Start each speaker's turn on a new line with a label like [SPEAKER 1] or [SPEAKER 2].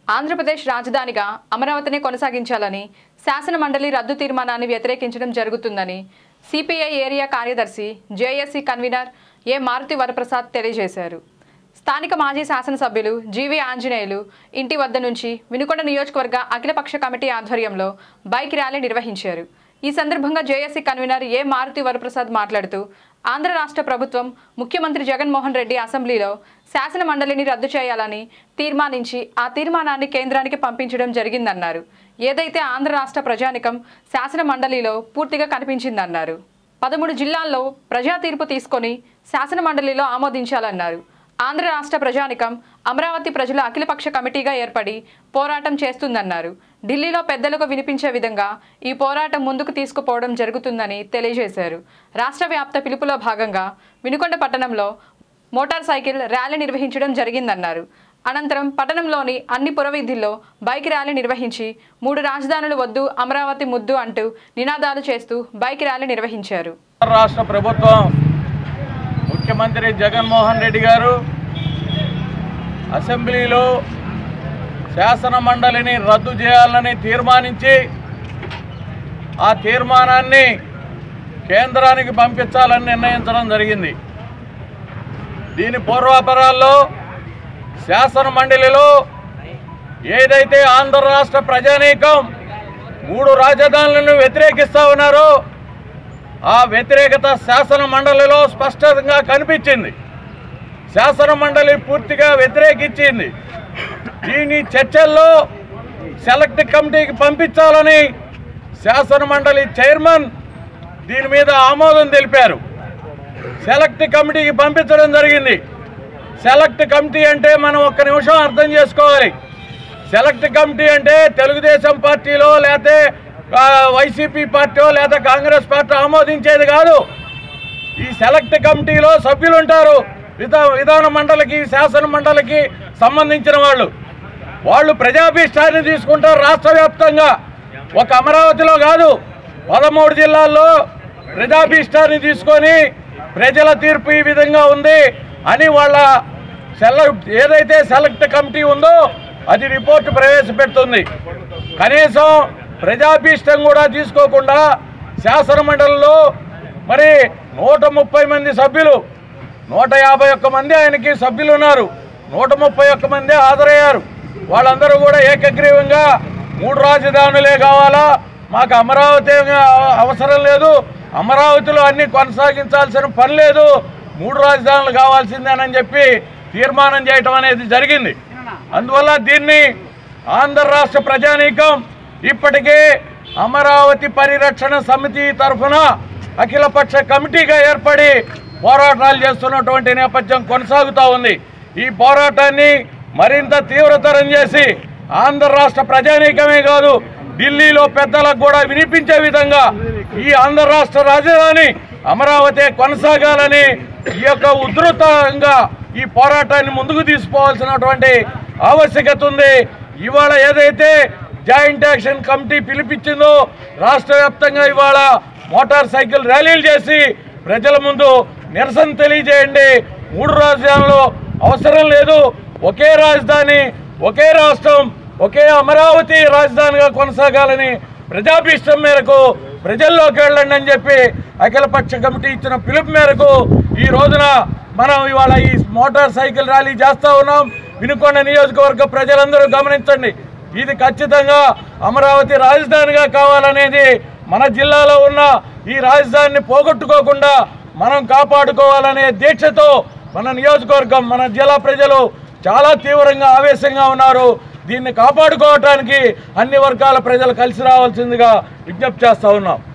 [SPEAKER 1] ఆంధ్రప్రదేశ్ రాజధానిగా అమరావతిని కొనసాగించాలని శాసన మండలి రద్దు తీర్మానాన్ని వ్యతిరేకించడం జరుగుతుందని సిపిఐ ఏరియా కార్యదర్శి JSC convener A Maruti Varaprasad తెలియజేశారు స్థానిక మాజీ శాసనసభ్యులు జీవి ఆంజనేయులు ఇంటి వద్ద నుంచి వినుకొండ నియోజకవర్గ అఖిలపక్ష కమిటీ ఆధ్వర్యంలో బైక్ ర్యాలీ నిర్వహించారు ఈ సందర్భంగా JAC convener A Maruti Varaprasad మాట్లాడుతూ ఆంధ్ర రాష్ట్ర ప్రభుత్వం ముఖ్యమంత్రి జగన్మోహన్ రెడ్డి అసెంబ్లీలో శాసన మండలిని రద్దు చేయాలని తీర్మానించి ఆ తీర్మానాన్ని కేంద్రానికి పంపించడం జరిగిందన్నారు ఏదైతే ఆంధ్ర రాష్ట్ర ప్రజానికం శాసన మండలిలో పూర్తిగా కనిపించిందన్నారు పదమూడు జిల్లాల్లో ప్రజా తీర్పు తీసుకొని శాసన మండలిలో ఆమోదించాలన్నారు ఆంధ్ర రాష్ట్ర ప్రజానికం అమరావతి ప్రజల అఖిలపక్ష కమిటీగా ఏర్పడి పోరాటం చేస్తుందన్నారు ఢిల్లీలో పెద్దలకు వినిపించే విధంగా ఈ పోరాటం ముందుకు తీసుకుపోవడం జరుగుతుందని తెలియజేశారు రాష్ట్ర వ్యాప్త పిలుపులో భాగంగా వినుకొండ పట్టణంలో మోటార్ సైకిల్ ర్యాలీ నిర్వహించడం జరిగిందన్నారు అనంతరం పట్టణంలోని అన్ని పురవీధుల్లో బైక్ ర్యాలీ నిర్వహించి మూడు రాజధానులు వద్దు అమరావతి ముద్దు అంటూ నినాదాలు చేస్తూ బైక్ ర్యాలీ నిర్వహించారు
[SPEAKER 2] రాష్ట్ర ప్రభుత్వం ముఖ్యమంత్రి జగన్మోహన్ రెడ్డి గారు అసెంబ్లీలో శాసన మండలిని రద్దు చేయాలని తీర్మానించి ఆ తీర్మానాన్ని కేంద్రానికి పంపించాలని నిర్ణయించడం జరిగింది దీని పూర్వాపరాల్లో శాసన మండలిలో ఏదైతే ఆంధ్ర రాష్ట్ర ప్రజానీకం మూడు రాజధానులను వ్యతిరేకిస్తా ఉన్నారో ఆ వ్యతిరేకత శాసన మండలిలో స్పష్టంగా కనిపించింది శాసన మండలి పూర్తిగా వ్యతిరేకించింది దీని చర్చల్లో సెలెక్ట్ కమిటీకి పంపించాలని శాసన మండలి చైర్మన్ దీని మీద ఆమోదం తెలిపారు సెలెక్ట్ కమిటీకి పంపించడం జరిగింది సెలెక్ట్ కమిటీ అంటే మనం ఒక్క నిమిషం అర్థం చేసుకోవాలి సెలెక్ట్ కమిటీ అంటే తెలుగుదేశం పార్టీలో లేకపోతే ఆ, వైసీపీ పార్టీ లేదా కాంగ్రెస్ పార్టీ ఆమోదించేది కాదు ఈ సెలెక్ట్ కమిటీలో సభ్యులు ఉంటారు విధా విధాన మండలికి శాసన మండలికి సంబంధించిన వాళ్ళు వాళ్ళు ప్రజాభీష్టాన్ని తీసుకుంటారు రాష్ట్ర వ్యాప్తంగా ఒక అమరావతిలో కాదు పదమూడు జిల్లాల్లో ప్రజాభీష్టాన్ని తీసుకొని ప్రజల తీర్పు ఈ విధంగా ఉంది అని వాళ్ళ సెల ఏదైతే సెలెక్ట్ కమిటీ ఉందో అది రిపోర్ట్ ప్రవేశపెడుతుంది కనీసం ప్రజాభీష్టం కూడా తీసుకోకుండా శాసన మండలిలో మరి నూట ముప్పై మంది సభ్యులు నూట యాభై ఒక్క మంది ఆయనకి సభ్యులు ఉన్నారు నూట ముప్పై ఒక్క మంది హాజరయ్యారు వాళ్ళందరూ కూడా ఏకగ్రీవంగా మూడు రాజధానులే కావాలా మాకు అమరావతి అవసరం లేదు అమరావతిలో అన్ని కొనసాగించాల్సిన పని లేదు మూడు రాజధానులు కావాల్సిందేనని చెప్పి తీర్మానం చేయటం అనేది జరిగింది అందువల్ల దీన్ని ఆంధ్ర రాష్ట్ర ప్రజానీకం ఇప్పటికే అమరావతి పరిరక్షణ సమితి తరఫున అఖిలపక్ష కమిటీగా ఏర్పడి పోరాటాలు చేస్తున్నటువంటి నేపథ్యం కొనసాగుతూ ఉంది ఈ పోరాటాన్ని మరింత తీవ్రతరం చేసి ఆంధ్ర రాష్ట్ర ప్రజానీకమే కాదు ఢిల్లీలో పెద్దలకు కూడా వినిపించే విధంగా ఈ ఆంధ్ర రాష్ట్ర రాజధాని అమరావతి కొనసాగాలని ఈ యొక్క ఉధృతంగా ఈ పోరాటాన్ని ముందుకు తీసుకోవాల్సినటువంటి ఆవశ్యకత ఉంది ఇవాళ ఏదైతే జాయింట్ యాక్షన్ కమిటీ పిలిపించిందో రాష్ట్ర వ్యాప్తంగా ఇవాళ మోటార్ సైకిల్ ర్యాలీలు చేసి ప్రజల ముందు నిరసన తెలియజేయండి మూడు రాజధానులు అవసరం లేదు ఒకే రాజధాని ఒకే రాష్ట్రం ఒకే అమరావతి రాజధానిగా కొనసాగాలని ప్రజాభీష్టం మేరకు ప్రజల్లోకి వెళ్ళండి అని చెప్పి అఖిలపక్ష కమిటీ ఇచ్చిన పిలుపు మేరకు ఈ రోజున మనం ఇవాళ ఈ మోటార్ సైకిల్ ర్యాలీ చేస్తూ ఉన్నాం వినుకొండ నియోజకవర్గ ప్రజలందరూ గమనించండి ఇది ఖచ్చితంగా అమరావతి రాజధానిగా కావాలనేది మన జిల్లాలో ఉన్న ఈ రాజధానిని పోగొట్టుకోకుండా మనం కాపాడుకోవాలనే దీక్షతో మన నియోజకవర్గం మన జిల్లా ప్రజలు చాలా తీవ్రంగా ఆవేశంగా ఉన్నారు దీన్ని కాపాడుకోవటానికి అన్ని వర్గాల ప్రజలు కలిసి రావాల్సిందిగా విజ్ఞప్తి చేస్తూ ఉన్నాం